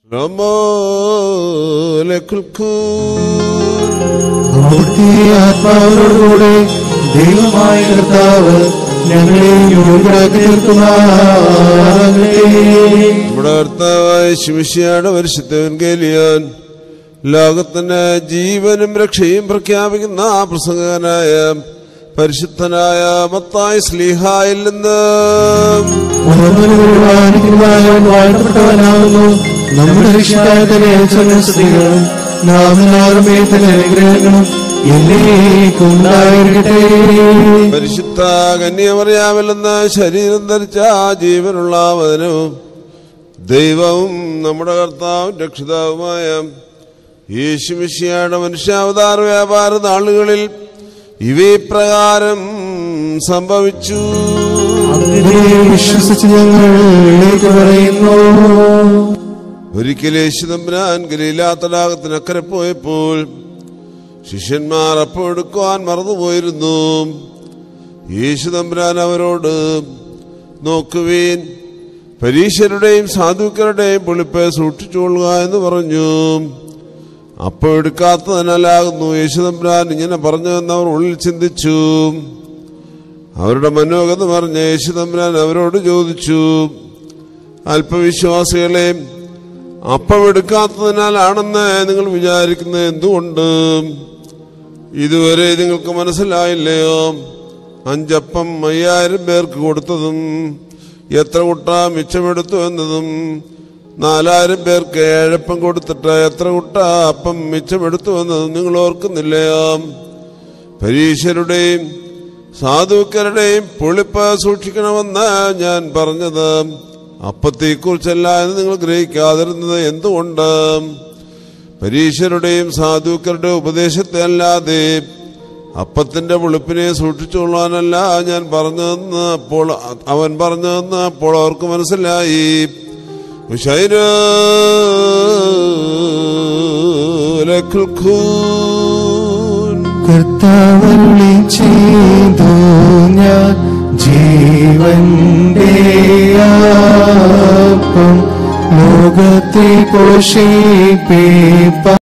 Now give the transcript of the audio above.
അവിടുത്തെ ആത്മാവിനോടുകൂടെ ദൈവമായ കർത്താവ് ഞങ്ങളെ യോഗ്യരാക്കി തീർക്കുമാറാകട്ടെ നമ്മുടെ കർത്താവായ ശിമിഷിയുടെ പരിശുദ്ധവൻ കേലിയാൻ ലോകത്തിന് ജീവനും രക്ഷയും പ്രഖ്യാപിക്കുന്ന ആ പ്രസംഗകനായ പരിശുദ്ധനായ മത്തായ സ്ലീഹായിൽ നിന്ന് ഓരോരുവാനിക്കുന്നവൻ വാഴ്ത്തപ്പെട്ടവനാകുന്നു നമ്മുടെ രക്ഷിതാക്കളെ സ്തുതികളും നാം എല്ലാവരുമേ തന്നെ അനുഗ്രഹങ്ങളും എന്നേക്കും ഉണ്ടായിരിക്കട്ടെ പരിശുദ്ധ കന്യമറിയാമല്ലെന്ന് ശരീരം ധരിച്ച ആ ജീവനുള്ള വചനവും ദൈവവും നമ്മുടെ കർത്താവും രക്ഷിതാവുമായ യേശുമിശിയുടെ മനുഷ്യാവതാര വ്യാപാര നാളുകളിൽ ഇവയിപ്രകാരം സംഭവിച്ചു അതിനെ വിശ്വസിച്ച് ഞങ്ങൾ ഏറ്റു പറയുന്നു ഒരിക്കൽ യേശുദമ്പുരാൻ ഗലീലാത്തടാകത്തിനക്കരെ പോയപ്പോൾ ശിഷ്യന്മാർ അപ്പോൾ എടുക്കുവാൻ മറന്നുപോയിരുന്നു യേശുദമ്പുരാൻ അവരോട് നോക്കുവീൻ പരീശരുടെയും സാധുക്കളുടെയും പുളിപ്പ് സൂക്ഷിച്ചുകൊള്ളുക എന്ന് പറഞ്ഞു അപ്പോൾ എടുക്കാത്തതിനാലാകുന്നു യേശുദമ്പുരാൻ ഇങ്ങനെ പറഞ്ഞതെന്ന് അവർ ഉള്ളിൽ ചിന്തിച്ചു അവരുടെ മനോഗത പറഞ്ഞ യേശുദമ്പുരാൻ അവരോട് ചോദിച്ചു അല്പവിശ്വാസികളെ അപ്പം എടുക്കാത്തതിനാലാണെന്ന് നിങ്ങൾ വിചാരിക്കുന്നത് എന്തുകൊണ്ട് ഇതുവരെ നിങ്ങൾക്ക് മനസ്സിലായില്ലയോ അഞ്ചപ്പം അയ്യായിരം പേർക്ക് കൊടുത്തതും എത്ര കുട്ട മിച്ചമെടുത്തു എന്നതും നാലായിരം പേർക്ക് ഏഴപ്പം കൊടുത്തിട്ട് എത്ര കുട്ട അപ്പം മിച്ചമെടുത്തു എന്നതും നിങ്ങൾ ഓർക്കുന്നില്ലയോ പരീശരുടെയും സാധുക്കരുടെയും പുളിപ്പ് സൂക്ഷിക്കണമെന്ന് ഞാൻ പറഞ്ഞത് അപ്പത്തെക്കുറിച്ചല്ല എന്ന് നിങ്ങൾ ഗ്രഹിക്കാതിരുന്നത് എന്തുകൊണ്ട് പരീശരുടെയും സാധുക്കരുടെ ഉപദേശത്തെ അല്ലാതെ അപ്പത്തിന്റെ പുളിപ്പിനെ സൂക്ഷിച്ചുകൊള്ളാനല്ല ഞാൻ പറഞ്ഞതെന്ന് അപ്പോൾ അവൻ പറഞ്ഞതെന്ന് അപ്പോൾ അവർക്ക് മനസ്സിലായി ഉശൈര ലഖുൽഖൂൻ കർത്താവല്ലി ചെയ്തു ഞാൻ ജീവന്റെ അപ്പം ലോകത്തെ പോഷിപ്പിപ്പ